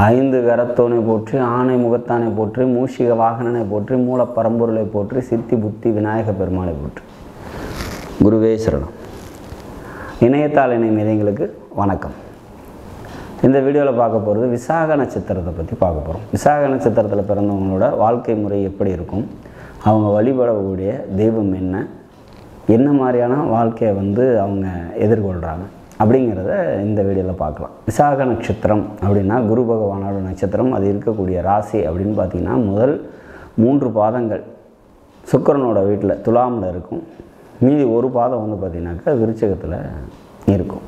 ஐந்து கரத்தோனை போற்றி ஆணை முகத்தானை போற்றி மூஷிக வாகனனை போற்றி மூல பரம்பொருளை போற்றி சித்தி புத்தி விநாயக பெருமாளை போற்றி குருவே சரணம் இணையத்தாள் இணை மீதங்களுக்கு வணக்கம் இந்த வீடியோவில் பார்க்க போகிறது விசாக நட்சத்திரத்தை பற்றி பார்க்க போகிறோம் விசாக நட்சத்திரத்தில் பிறந்தவங்களோட வாழ்க்கை முறை எப்படி இருக்கும் அவங்க வழிபடக்கூடிய தெய்வம் என்ன என்ன மாதிரியான வாழ்க்கையை வந்து அவங்க எதிர்கொள்கிறாங்க அப்படிங்கிறத இந்த வீடியோவில் பார்க்கலாம் விசாக நட்சத்திரம் அப்படின்னா குரு பகவானோட நட்சத்திரம் அது இருக்கக்கூடிய ராசி அப்படின்னு பார்த்தீங்கன்னா முதல் மூன்று பாதங்கள் சுக்கிரனோட வீட்டில் துலாமில் இருக்கும் மீதி ஒரு பாதம் வந்து பார்த்திங்கனாக்கா விருச்சகத்தில் இருக்கும்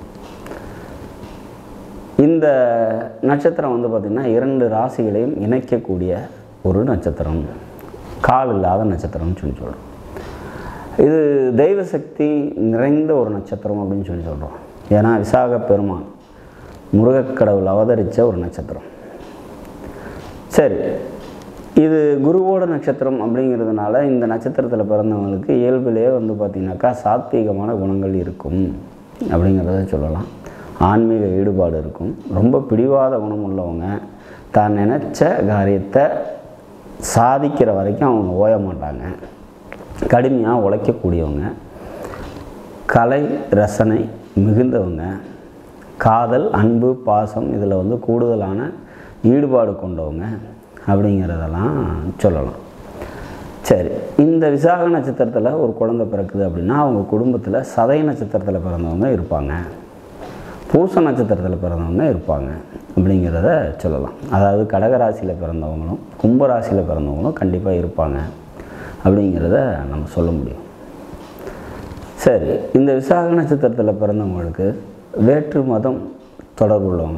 இந்த நட்சத்திரம் வந்து பார்த்திங்கன்னா இரண்டு ராசிகளையும் இணைக்கக்கூடிய ஒரு நட்சத்திரம் கால் இல்லாத நட்சத்திரம்னு சொல்லி சொல்கிறோம் இது தெய்வ சக்தி நிறைந்த ஒரு நட்சத்திரம் அப்படின்னு சொல்லி சொல்கிறோம் ஏன்னா விசாக பெருமான் முருகக்கடவுள் அவதரித்த ஒரு நட்சத்திரம் சரி இது குருவோட நட்சத்திரம் அப்படிங்கிறதுனால இந்த நட்சத்திரத்தில் பிறந்தவங்களுக்கு இயல்பிலே வந்து பார்த்திங்கனாக்கா சாத்வீகமான குணங்கள் இருக்கும் அப்படிங்கிறத சொல்லலாம் ஆன்மீக ஈடுபாடு இருக்கும் ரொம்ப பிடிவாத குணம் உள்ளவங்க தான் நினச்ச காரியத்தை சாதிக்கிற வரைக்கும் அவங்க ஓய மாட்டாங்க கடுமையாக உழைக்கக்கூடியவங்க கலை ரசனை மிகுந்தவங்க காதல் அன்பு பாசம் இதில் வந்து கூடுதலான ஈடுபாடு கொண்டவங்க அப்படிங்கிறதெல்லாம் சொல்லலாம் சரி இந்த விசாக நட்சத்திரத்தில் ஒரு குழந்தை பிறக்குது அப்படின்னா அவங்க குடும்பத்தில் சதய நட்சத்திரத்தில் பிறந்தவங்க இருப்பாங்க பூச நட்சத்திரத்தில் பிறந்தவங்க இருப்பாங்க அப்படிங்கிறத சொல்லலாம் அதாவது கடகராசியில் பிறந்தவங்களும் கும்பராசியில் பிறந்தவங்களும் கண்டிப்பாக இருப்பாங்க அப்படிங்கிறத நம்ம சொல்ல முடியும் சரி இந்த விசாக நட்சத்திரத்தில் பிறந்தவங்களுக்கு வேற்று மதம் தொடர்புள்ளவங்க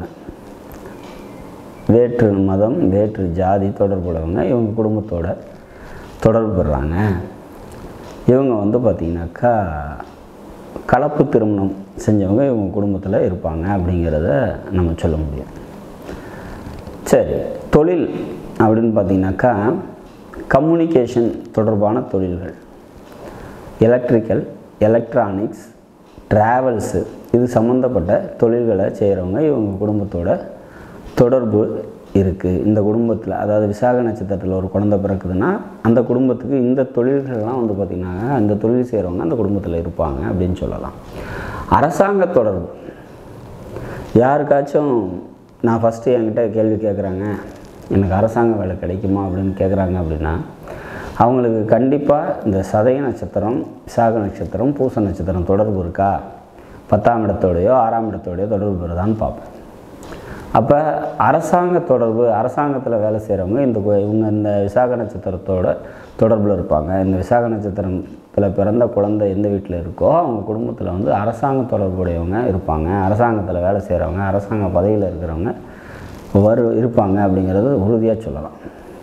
வேற்று மதம் வேற்று ஜாதி தொடர்புள்ளவங்க இவங்க குடும்பத்தோட தொடர்பு பெறாங்க இவங்க வந்து பார்த்திங்கனாக்கா கலப்பு திருமணம் செஞ்சவங்க இவங்க குடும்பத்தில் இருப்பாங்க அப்படிங்கிறத நம்ம சொல்ல முடியும் சரி தொழில் அப்படின்னு பார்த்திங்கனாக்கா கம்யூனிகேஷன் தொடர்பான தொழில்கள் எலக்ட்ரிக்கல் எலக்ட்ரானிக்ஸ் ட்ராவல்ஸு இது சம்மந்தப்பட்ட தொழில்களை செய்கிறவங்க இவங்க குடும்பத்தோட தொடர்பு இருக்குது இந்த குடும்பத்தில் அதாவது விசாக நட்சத்திரத்தில் ஒரு குழந்தை பிறக்குதுன்னா அந்த குடும்பத்துக்கு இந்த தொழில்கள்லாம் வந்து பார்த்திங்கன்னா அந்த தொழில் செய்கிறவங்க அந்த குடும்பத்தில் இருப்பாங்க அப்படின்னு சொல்லலாம் அரசாங்க தொடர்பு யாருக்காச்சும் நான் ஃபஸ்ட்டு என்கிட்ட கேள்வி கேட்குறாங்க எனக்கு அரசாங்க வேலை கிடைக்குமா அப்படின்னு கேட்குறாங்க அப்படின்னா அவங்களுக்கு கண்டிப்பாக இந்த சதய நட்சத்திரம் விசாக நட்சத்திரம் பூச நட்சத்திரம் தொடர்பு இருக்கா பத்தாம் இடத்தோடையோ ஆறாம் இடத்தோடையோ தொடர்பு வருதான்னு பார்ப்பேன் அப்போ அரசாங்க தொடர்பு அரசாங்கத்தில் வேலை செய்கிறவங்க இந்த கு- இவங்க இந்த விசாக நட்சத்திரத்தோட தொடர்பில் இருப்பாங்க இந்த விசாக நட்சத்திரத்தில் பிறந்த குழந்தை எந்த வீட்டில் இருக்கோ அவங்க குடும்பத்தில் வந்து அரசாங்க தொடர்புடையவங்க இருப்பாங்க அரசாங்கத்தில் வேலை செய்கிறவங்க அரசாங்க பதவியில் இருக்கிறவங்க வரு இருப்பாங்க அப்படிங்கிறது உறுதியாக சொல்லலாம்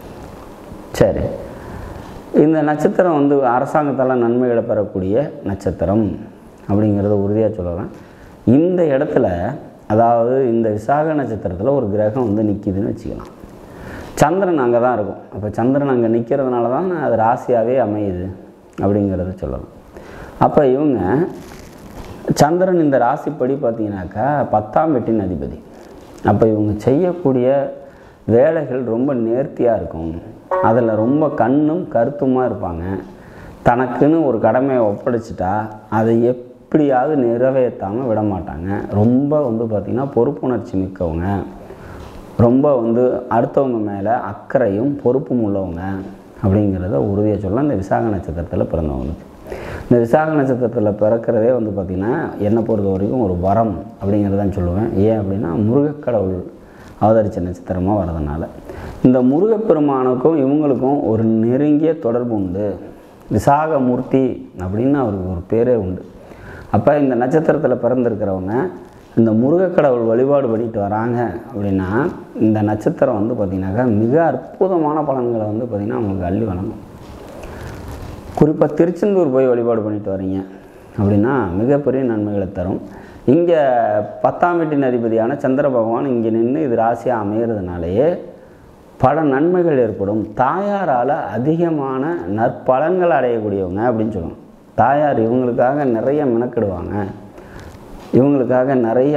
சரி இந்த நட்சத்திரம் வந்து அரசாங்கத்தால் நன்மைகளை பெறக்கூடிய நட்சத்திரம் அப்படிங்கிறத உறுதியாக சொல்லலாம் இந்த இடத்துல அதாவது இந்த விசாக நட்சத்திரத்தில் ஒரு கிரகம் வந்து நிற்கிதுன்னு வச்சுக்கலாம் சந்திரன் அங்கே தான் இருக்கும் அப்போ சந்திரன் அங்கே நிற்கிறதுனால தான் அது ராசியாகவே அமையுது அப்படிங்கிறத சொல்லலாம் அப்போ இவங்க சந்திரன் இந்த ராசிப்படி பார்த்தீங்கன்னாக்கா பத்தாம் வீட்டின் அதிபதி அப்போ இவங்க செய்யக்கூடிய வேலைகள் ரொம்ப நேர்த்தியாக இருக்கும் அதில் ரொம்ப கண்ணும் கருத்துமாக இருப்பாங்க தனக்குன்னு ஒரு கடமையை ஒப்படைச்சிட்டா அதை எப்படியாவது நிறைவேற்றாமல் விட மாட்டாங்க ரொம்ப வந்து பார்த்திங்கன்னா பொறுப்புணர்ச்சி மிக்கவங்க ரொம்ப வந்து அடுத்தவங்க மேலே அக்கறையும் பொறுப்பும் உள்ளவங்க அப்படிங்கிறத உறுதியாக சொல்லலாம் இந்த விசாக நட்சத்திரத்தில் பிறந்தவங்களுக்கு இந்த விசாக நட்சத்திரத்தில் பிறக்கிறதே வந்து பார்த்திங்கன்னா என்னை பொறுத்த வரைக்கும் ஒரு வரம் அப்படிங்கிறதான் சொல்லுவேன் ஏன் அப்படின்னா முருகக்கடவுள் அவதரித்த நட்சத்திரமாக வர்றதுனால இந்த முருகப்பெருமானுக்கும் இவங்களுக்கும் ஒரு நெருங்கிய தொடர்பு உண்டு விசாகமூர்த்தி அப்படின்னு அவருக்கு ஒரு பேரே உண்டு அப்போ இந்த நட்சத்திரத்தில் பிறந்திருக்கிறவங்க இந்த முருகக்கடவுள் வழிபாடு பண்ணிட்டு வராங்க அப்படின்னா இந்த நட்சத்திரம் வந்து பார்த்திங்கனாக்கா மிக அற்புதமான பலன்களை வந்து பார்த்திங்கன்னா அவங்களுக்கு அள்ளி வழங்கும் குறிப்பாக திருச்செந்தூர் போய் வழிபாடு பண்ணிட்டு வரீங்க அப்படின்னா மிகப்பெரிய நன்மைகளை தரும் இங்கே பத்தாம் வீட்டின் அதிபதியான சந்திர பகவான் இங்கே நின்று இது ராசியாக அமைகிறதுனாலேயே பல நன்மைகள் ஏற்படும் தாயாரால் அதிகமான நற்பலன்கள் அடையக்கூடியவங்க அப்படின்னு சொல்லுவாங்க தாயார் இவங்களுக்காக நிறைய மெனக்கிடுவாங்க இவங்களுக்காக நிறைய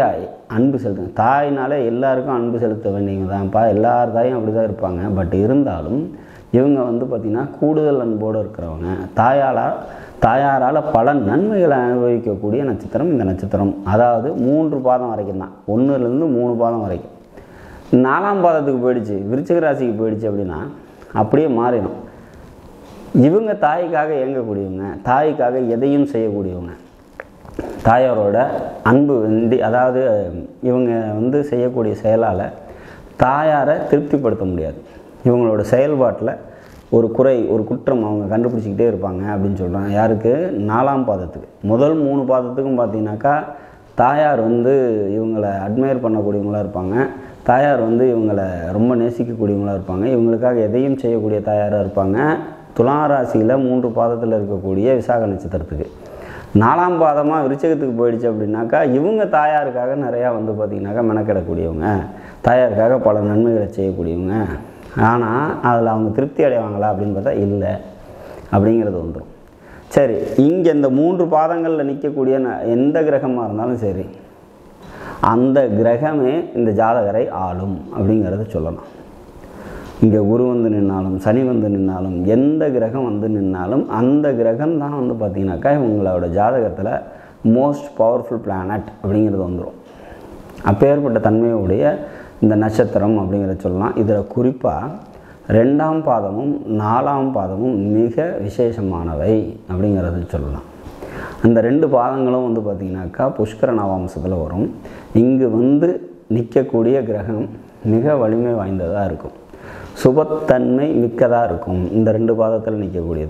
அன்பு செலுத்துங்க தாயினாலே எல்லாருக்கும் அன்பு செலுத்த வேண்டியவங்க தான்ப்பா எல்லார் தாயும் அப்படி தான் இருப்பாங்க பட் இருந்தாலும் இவங்க வந்து பார்த்திங்கன்னா கூடுதல் அன்போடு இருக்கிறவங்க தாயால் தாயாரால் பல நன்மைகளை அனுபவிக்கக்கூடிய நட்சத்திரம் இந்த நட்சத்திரம் அதாவது மூன்று பாதம் வரைக்கும் தான் ஒன்றுலேருந்து மூணு பாதம் வரைக்கும் நாலாம் பாதத்துக்கு போயிடுச்சு விருச்சிக ராசிக்கு போயிடுச்சு அப்படின்னா அப்படியே மாறிடும் இவங்க தாய்க்காக இயங்கக்கூடியவங்க தாய்க்காக எதையும் செய்யக்கூடியவங்க தாயாரோட அன்பு வந்து அதாவது இவங்க வந்து செய்யக்கூடிய செயலால் தாயாரை திருப்திப்படுத்த முடியாது இவங்களோட செயல்பாட்டில் ஒரு குறை ஒரு குற்றம் அவங்க கண்டுபிடிச்சிக்கிட்டே இருப்பாங்க அப்படின்னு சொல்கிறாங்க யாருக்கு நாலாம் பாதத்துக்கு முதல் மூணு பாதத்துக்கும் பார்த்தீங்கன்னாக்கா தாயார் வந்து இவங்களை அட்மையர் பண்ணக்கூடியவங்களாக இருப்பாங்க தாயார் வந்து இவங்களை ரொம்ப நேசிக்கக்கூடியவங்களாக இருப்பாங்க இவங்களுக்காக எதையும் செய்யக்கூடிய தாயாராக இருப்பாங்க துலா ராசியில் மூன்று பாதத்தில் இருக்கக்கூடிய விசாக நட்சத்திரத்துக்கு நாலாம் பாதமாக விருச்சகத்துக்கு போயிடுச்சு அப்படின்னாக்கா இவங்க தாயாருக்காக நிறையா வந்து பார்த்திங்கனாக்கா மெனக்கிடக்கூடியவங்க தாயாருக்காக பல நன்மைகளை செய்யக்கூடியவங்க ஆனால் அதில் அவங்க திருப்தி அடைவாங்களா அப்படின்னு பார்த்தா இல்லை அப்படிங்கிறது வந்துடும் சரி இங்கே இந்த மூன்று பாதங்களில் நிற்கக்கூடிய ந- எந்த கிரகமாக இருந்தாலும் சரி அந்த கிரகமே இந்த ஜாதகரை ஆளும் அப்படிங்கிறத சொல்லலாம் இங்கே குரு வந்து நின்னாலும் சனி வந்து நின்னாலும் எந்த கிரகம் வந்து நின்னாலும் அந்த கிரகம் தான் வந்து பார்த்தீங்கன்னாக்கா இவங்களோட ஜாதகத்தில் மோஸ்ட் பவர்ஃபுல் பிளானட் அப்படிங்கிறது வந்துடும் அப்பேற்பட்ட தன்மையுடைய இந்த நட்சத்திரம் அப்படிங்கிறத சொல்லலாம் இதில் குறிப்பாக ரெண்டாம் பாதமும் நாலாம் பாதமும் மிக விசேஷமானவை அப்படிங்கிறது சொல்லலாம் அந்த ரெண்டு பாதங்களும் வந்து பார்த்திங்கனாக்கா புஷ்கர நவாம்சத்தில் வரும் இங்கு வந்து நிற்கக்கூடிய கிரகம் மிக வலிமை வாய்ந்ததாக இருக்கும் சுபத்தன்மை மிக்கதாக இருக்கும் இந்த ரெண்டு பாதத்தில் நிற்கக்கூடியது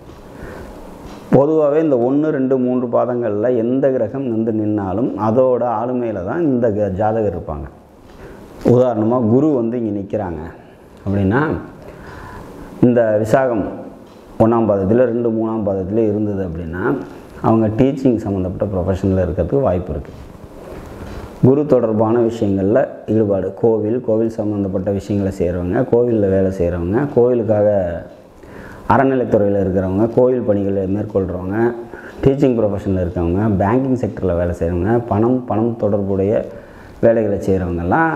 பொதுவாகவே இந்த ஒன்று ரெண்டு மூன்று பாதங்களில் எந்த கிரகம் வந்து நின்னாலும் அதோட ஆளுமையில் தான் இந்த க- ஜாதகர் இருப்பாங்க உதாரணமாக குரு வந்து இங்கே நிற்கிறாங்க அப்படின்னா இந்த விசாகம் ஒன்றாம் பாதத்தில் ரெண்டு மூணாம் பாதத்தில் இருந்தது அப்படின்னா அவங்க டீச்சிங் சம்மந்தப்பட்ட ப்ரொஃபஷனில் இருக்கிறதுக்கு வாய்ப்பு இருக்குது குரு தொடர்பான விஷயங்களில் ஈடுபாடு கோவில் கோவில் சம்மந்தப்பட்ட விஷயங்களை செய்கிறவங்க கோவிலில் வேலை செய்கிறவங்க கோவிலுக்காக அறநிலைத்துறையில் இருக்கிறவங்க கோவில் பணிகளை மேற்கொள்கிறவங்க டீச்சிங் ப்ரொஃபஷனில் இருக்கவங்க பேங்கிங் செக்டரில் வேலை செய்கிறவங்க பணம் பணம் தொடர்புடைய வேலைகளை செய்கிறவங்கெல்லாம்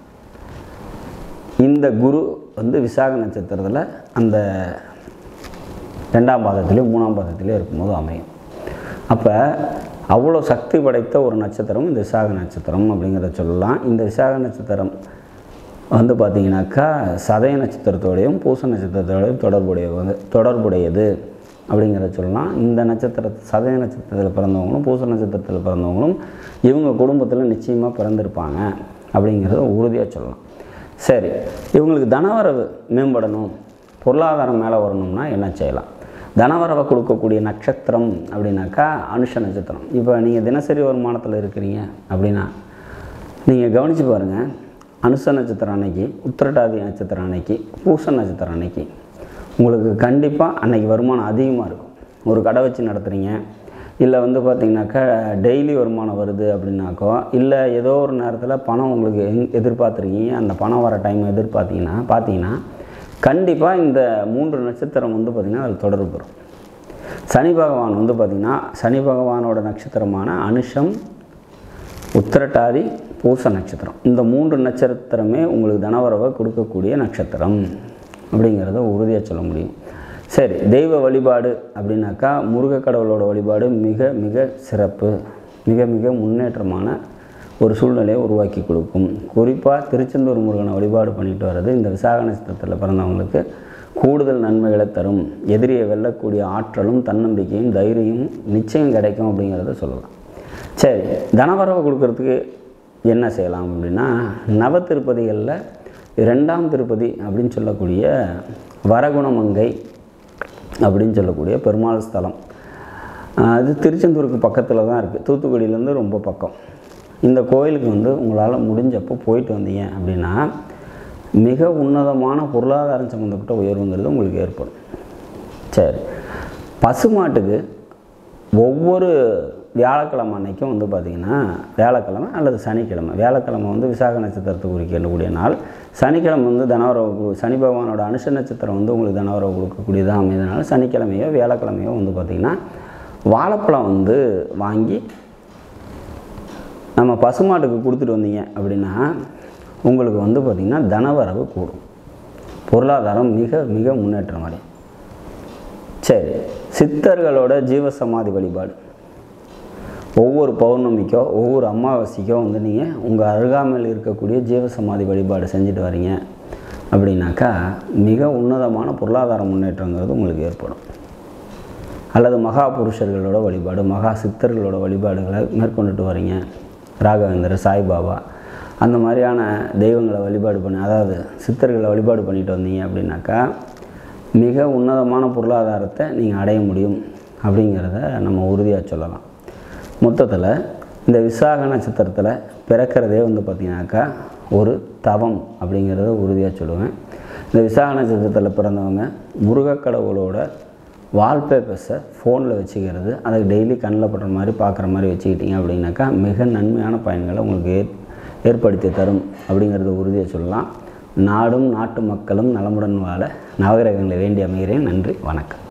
இந்த குரு வந்து விசாக நட்சத்திரத்தில் அந்த ரெண்டாம் பாதத்திலையும் மூணாம் பாதத்திலையும் இருக்கும்போது அமையும் அப்போ அவ்வளோ சக்தி படைத்த ஒரு நட்சத்திரம் இந்த விசாக நட்சத்திரம் அப்படிங்கிறத சொல்லலாம் இந்த விசாக நட்சத்திரம் வந்து பார்த்தீங்கன்னாக்கா சதய நட்சத்திரத்தோடையும் பூச நட்சத்திரத்தோடையும் தொடர்புடைய வந்து தொடர்புடையது அப்படிங்கிறத சொல்லலாம் இந்த நட்சத்திர சதய நட்சத்திரத்தில் பிறந்தவங்களும் பூச நட்சத்திரத்தில் பிறந்தவங்களும் இவங்க குடும்பத்தில் நிச்சயமாக பிறந்திருப்பாங்க அப்படிங்கிறத உறுதியாக சொல்லலாம் சரி இவங்களுக்கு தனவரவு மேம்படணும் பொருளாதாரம் மேலே வரணும்னா என்ன செய்யலாம் தனவரவை கொடுக்கக்கூடிய நட்சத்திரம் அப்படின்னாக்கா அனுஷ நட்சத்திரம் இப்போ நீங்கள் தினசரி வருமானத்தில் இருக்கிறீங்க அப்படின்னா நீங்கள் கவனித்து பாருங்கள் அனுச நட்சத்திரம் அன்னைக்கு உத்திரட்டாதி நட்சத்திரம் அன்னைக்கு பூச நட்சத்திரம் அன்னைக்கு உங்களுக்கு கண்டிப்பாக அன்னைக்கு வருமானம் அதிகமாக இருக்கும் ஒரு கடை வச்சு நடத்துகிறீங்க இல்லை வந்து பார்த்தீங்கன்னாக்கா டெய்லி வருமானம் வருது அப்படின்னாக்கோ இல்லை ஏதோ ஒரு நேரத்தில் பணம் உங்களுக்கு எங் எதிர்பார்த்துருக்கீங்க அந்த பணம் வர டைம் எதிர்பார்த்தீங்கன்னா பார்த்தீங்கன்னா கண்டிப்பாக இந்த மூன்று நட்சத்திரம் வந்து பார்த்திங்கன்னா அதில் தொடர்பு வரும் சனி பகவான் வந்து பார்த்திங்கன்னா சனி பகவானோட நட்சத்திரமான அனுஷம் உத்திரட்டாதி பூச நட்சத்திரம் இந்த மூன்று நட்சத்திரமே உங்களுக்கு தனவரவை கொடுக்கக்கூடிய நட்சத்திரம் அப்படிங்கிறத உறுதியாக சொல்ல முடியும் சரி தெய்வ வழிபாடு அப்படின்னாக்கா முருகக் கடவுளோட வழிபாடு மிக மிக சிறப்பு மிக மிக முன்னேற்றமான ஒரு சூழ்நிலையை உருவாக்கி கொடுக்கும் குறிப்பாக திருச்செந்தூர் முருகனை வழிபாடு பண்ணிட்டு வர்றது இந்த விசாக நட்சத்திரத்தில் பிறந்தவங்களுக்கு கூடுதல் நன்மைகளை தரும் எதிரியை வெல்லக்கூடிய ஆற்றலும் தன்னம்பிக்கையும் தைரியமும் நிச்சயம் கிடைக்கும் அப்படிங்கிறத சொல்லலாம் சரி தனவரவை கொடுக்கறதுக்கு என்ன செய்யலாம் அப்படின்னா நவ திருப்பதிகளில் ரெண்டாம் திருப்பதி அப்படின்னு சொல்லக்கூடிய வரகுணமங்கை அப்படின்னு சொல்லக்கூடிய பெருமாள் ஸ்தலம் ஆஹ் அது திருச்செந்தூருக்கு பக்கத்தில் தான் இருக்குது தூத்துக்குடியிலேருந்து ரொம்ப பக்கம் இந்த கோயிலுக்கு வந்து உங்களால் முடிஞ்சப்போ போயிட்டு வந்தீங்க அப்படின்னா மிக உன்னதமான பொருளாதாரம் சம்மந்தப்பட்ட உயர்வுங்கிறது உங்களுக்கு ஏற்படும் சரி பசுமாட்டுக்கு ஒவ்வொரு வியாழக்கிழமை அன்னைக்கும் வந்து பார்த்திங்கன்னா வியாழக்கிழமை அல்லது சனிக்கிழமை வியாழக்கிழமை வந்து விசாக நட்சத்திரத்தை குறிக்கக்கூடிய நாள் சனிக்கிழமை வந்து தனவரவு கு- சனி பகவானோட அனுஷ நட்சத்திரம் வந்து உங்களுக்கு தனவரவு கொடுக்கக்கூடியதாக அமையதுனால சனிக்கிழமையோ வியாழக்கிழமையோ வந்து பார்த்திங்கன்னா வாழைப்பழம் வந்து வாங்கி நம்ம பசுமாட்டுக்கு கொடுத்துட்டு வந்தீங்க அப்படின்னா உங்களுக்கு வந்து பார்த்திங்கன்னா தனவரவு கூடும் பொருளாதாரம் மிக மிக முன்னேற்றம் அடையும் சரி சித்தர்களோட ஜீவசமாதி வழிபாடு ஒவ்வொரு பௌர்ணமிக்கோ ஒவ்வொரு அமாவாசைக்கோ வந்து நீங்கள் உங்கள் அருகாமையில் இருக்கக்கூடிய ஜீவசமாதி வழிபாடு செஞ்சுட்டு வரீங்க அப்படின்னாக்கா மிக உன்னதமான பொருளாதார முன்னேற்றங்கிறது உங்களுக்கு ஏற்படும் அல்லது மகா புருஷர்களோட வழிபாடு மகா சித்தர்களோட வழிபாடுகளை மேற்கொண்டுட்டு வரீங்க ராகவேந்தர் சாய்பாபா அந்த மாதிரியான தெய்வங்களை வழிபாடு பண்ணி அதாவது சித்தர்களை வழிபாடு பண்ணிட்டு வந்தீங்க அப்படின்னாக்கா மிக உன்னதமான பொருளாதாரத்தை நீங்கள் அடைய முடியும் அப்படிங்கிறத நம்ம உறுதியாக சொல்லலாம் மொத்தத்தில் இந்த விசாக நட்சத்திரத்தில் பிறக்கிறதே வந்து பார்த்திங்கனாக்கா ஒரு தவம் அப்படிங்கிறத உறுதியாக சொல்லுவேன் இந்த விசாக நட்சத்திரத்தில் பிறந்தவங்க முருகக்கடவுளோட வால்பேப்பர்ஸை ஃபோனில் வச்சுக்கிறது அதுக்கு டெய்லி கண்ணில் படுற மாதிரி பார்க்குற மாதிரி வச்சுக்கிட்டீங்க அப்படின்னாக்கா மிக நன்மையான பயன்களை உங்களுக்கு ஏற் ஏற்படுத்தி தரும் அப்படிங்கிறத உறுதியாக சொல்லலாம் நாடும் நாட்டு மக்களும் நலமுடன் வாழ நவகிரகங்களை வேண்டி அமைகிறேன் நன்றி வணக்கம்